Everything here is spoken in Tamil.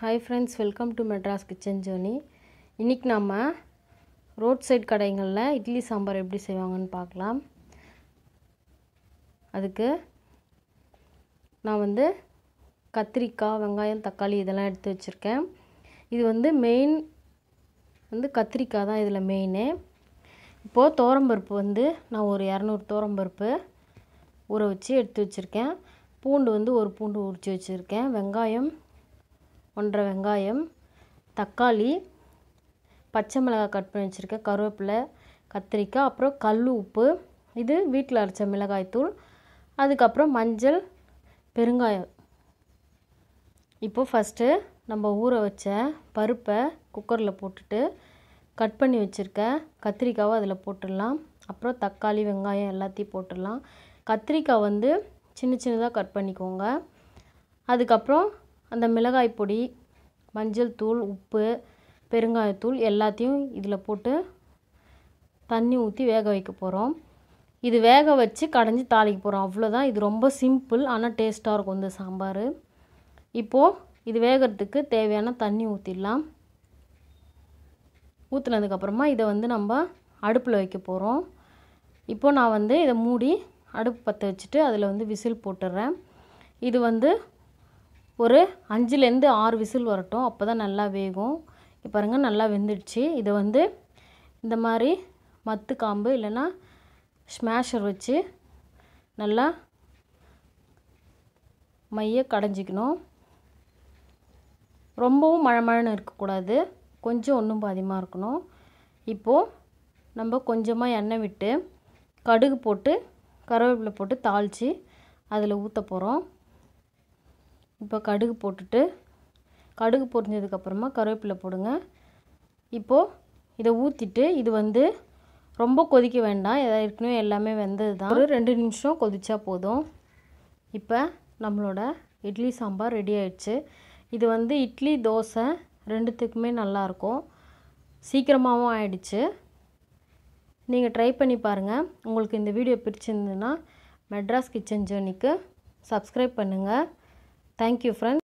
hi friends welcome to Madras kitchen journey இன்றைக்கி நம்ம ரோட் சைட் கடைகளில் இட்லி சாம்பார் எப்படி செய்வாங்கன்னு பார்க்கலாம் அதுக்கு நான் வந்து கத்திரிக்காய் வெங்காயம் தக்காளி இதெல்லாம் எடுத்து வச்சுருக்கேன் இது வந்து மெயின் வந்து கத்திரிக்காய் தான் இதில் மெயினு இப்போது தோரம்பருப்பு வந்து நான் ஒரு இரநூறு தோரம்பருப்பு ஊற வச்சு எடுத்து வச்சுருக்கேன் பூண்டு வந்து ஒரு பூண்டு உரித்து வச்சுருக்கேன் வெங்காயம் ஒன்றரை வெங்காயம் தக்காளி பச்சை மிளகாய் கட் பண்ணி வச்சுருக்கேன் கருவேப்பிலை கத்திரிக்காய் அப்புறம் கல் உப்பு இது வீட்டில் அரைச்ச மிளகாய்த்தூள் அதுக்கப்புறம் மஞ்சள் பெருங்காயம் இப்போது ஃபஸ்ட்டு நம்ம ஊற வச்ச பருப்பை குக்கரில் போட்டுட்டு கட் பண்ணி வச்சுருக்க கத்திரிக்காவை அதில் போட்டுடலாம் அப்புறம் தக்காளி வெங்காயம் எல்லாத்தையும் போட்டுடலாம் கத்திரிக்காய் வந்து சின்ன சின்னதாக கட் பண்ணிக்கோங்க அதுக்கப்புறம் அந்த மிளகாய் பொடி மஞ்சள் தூள் உப்பு பெருங்காயத்தூள் எல்லாத்தையும் இதில் போட்டு தண்ணி ஊற்றி வேக வைக்க போகிறோம் இது வேக வச்சு கடைஞ்சி தாளிக்க போகிறோம் அவ்வளோதான் இது ரொம்ப சிம்பிள் ஆனால் டேஸ்ட்டாக இருக்கும் இந்த சாம்பார் இப்போது இது வேகிறதுக்கு தேவையான தண்ணி ஊற்றிடலாம் ஊற்றுனதுக்கப்புறமா இதை வந்து நம்ம அடுப்பில் வைக்க போகிறோம் இப்போது நான் வந்து இதை மூடி அடுப்பு பற்ற வச்சுட்டு அதில் வந்து விசில் போட்டுடுறேன் இது வந்து ஒரு அஞ்சுலேருந்து ஆறு விசில் வரட்டும் அப்போ தான் நல்லா வேகும் இப்போ பாருங்கள் நல்லா வெந்துடுச்சு இதை வந்து இந்த மாதிரி மத்து காம்பு இல்லைன்னா ஸ்மேஷர் வச்சு நல்லா மைய கடைஞ்சிக்கணும் ரொம்பவும் மழை மழைன்னு இருக்கக்கூடாது கொஞ்சம் ஒன்றும் பாதியமாக இருக்கணும் இப்போது நம்ம கொஞ்சமாக எண்ணெய் விட்டு கடுகு போட்டு கருவேப்பிலை போட்டு தாளித்து அதில் ஊற்ற போகிறோம் இப்போ கடுகு போட்டுட்டு கடுகு பொரிஞ்சதுக்கப்புறமா கருவேப்பிலை போடுங்க இப்போது இதை ஊற்றிட்டு இது வந்து ரொம்ப கொதிக்க வேண்டாம் ஏற்கனவே எல்லாமே வெந்தது தான் ஒரு ரெண்டு நிமிஷம் கொதிச்சா போதும் இப்போ நம்மளோட இட்லி சாம்பார் ரெடி ஆயிடுச்சு இது வந்து இட்லி தோசை ரெண்டுத்துக்குமே நல்லாயிருக்கும் சீக்கிரமாகவும் ஆயிடுச்சு நீங்கள் ட்ரை பண்ணி பாருங்கள் உங்களுக்கு இந்த வீடியோ பிடிச்சிருந்ததுன்னா மெட்ராஸ் கிச்சன் ஜேர்னிக்கு சப்ஸ்கிரைப் பண்ணுங்கள் தேங்க்யூ ஃப்ரெண்ட்ஸ்